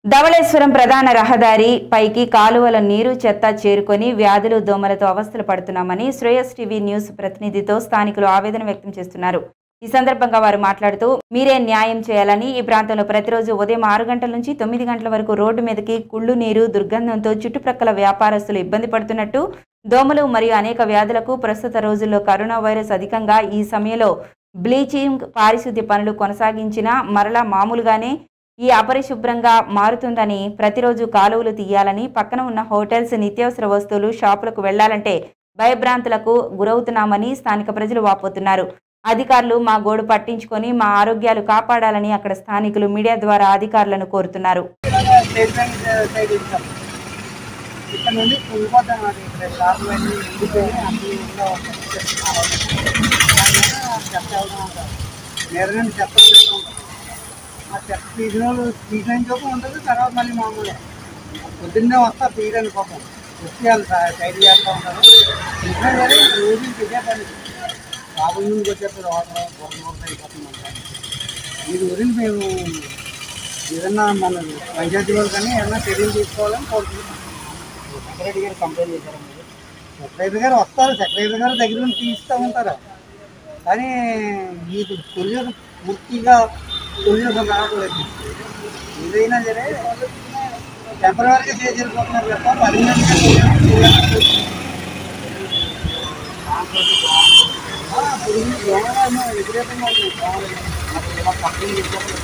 ధవళేశ్వరం ప్రధాన రహదారి పైకి కాలువల నీరు చెత్త చేరుకొని వ్యాధులు దోమలతో అవస్థలు పడుతున్నామని శ్రేయస్ టీవీ న్యూస్ ప్రతినిధితో స్థానికులు ఆవేదన వ్యక్తం చేస్తున్నారు ఈ సందర్భంగా వారు మాట్లాడుతూ మీరే న్యాయం చేయాలని ఈ ప్రాంతంలో ప్రతిరోజు ఉదయం ఆరు గంటల నుంచి తొమ్మిది గంటల వరకు రోడ్డు మీదకి కుళ్ళు నీరు దుర్గంధంతో చుట్టుప్రక్కల వ్యాపారస్తులు ఇబ్బంది పడుతున్నట్టు దోమలు మరియు అనేక వ్యాధులకు ప్రస్తుత రోజుల్లో కరోనా వైరస్ అధికంగా ఈ సమయంలో బ్లీచింగ్ పారిశుద్ధ్య పనులు కొనసాగించినా మరలా మామూలుగానే ఈ అపరిశుభ్రంగా మారుతుందని ప్రతిరోజు కాలువలు తీయాలని పక్కన ఉన్న హోటల్స్ నిత్యావసర వస్తువులు షాపులకు వెళ్లాలంటే భయభ్రాంతులకు గురవుతున్నామని స్థానిక ప్రజలు వాపోతున్నారు అధికారులు మా గోడు పట్టించుకొని మా ఆరోగ్యాలు కాపాడాలని అక్కడ స్థానికులు మీడియా ద్వారా అధికారులను కోరుతున్నారు స్టేట్ బ్యాంక్ సైడ్ ఇస్తాం ఇక్కడ నుండి కుంగిపోతాం అది ఇక్కడ షాపులు అన్నీ ఎండిపోయి అన్ని ఇంకా చెత్త వెళ్తూ ఉంటారు మీద నుండి చెత్త తీస్తూ ఉంటారు ఆ చెత్త తీసిన వాళ్ళు తీసిన చోపు ఉంటుంది తర్వాత మళ్ళీ మామూలే పొద్దున్నే వస్తా తీయడానికి పాపం వచ్చి వాళ్ళు సైడ్ చేస్తూ ఉంటారు తీసినా సరే రోజు ఇదే పని బాబుల నుండి వచ్చేప్పుడు వాటర్ బొమ్మ బొమ్మ అయిపోతుంది అంతా ఇది గురించి మేము ఏదన్నా మన పంచాయతీ వాళ్ళు కానీ ఏదన్నా చర్యలు తీసుకోవాలని కోరుకుంటున్నాం సెక్రటరీ గారు కంప్లైంట్ చేశారు మీరు సెక్రటరీ గారు వస్తారు సెక్రటరీ గారు దగ్గర నుంచి తీస్తూ ఉంటారు కానీ మీకు తొలి పూర్తిగా తొలి రావట్లేదు ఏదైనా సరే టెంపరీగా చేసి వెళ్ళిపోతున్నారు తప్ప పర్మనెంట్గా వ్యతిరేకంగా ఉంది కంప్లైంట్ చేశారు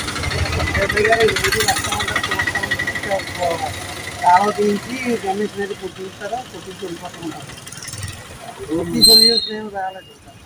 కాలువ తీయించి గణేష్ మీద పుట్టిస్తారు పుట్టించి వెళ్ళిపోతూ ఉంటారు పూర్తి సొల్యూషన్ ఏం రాలేదు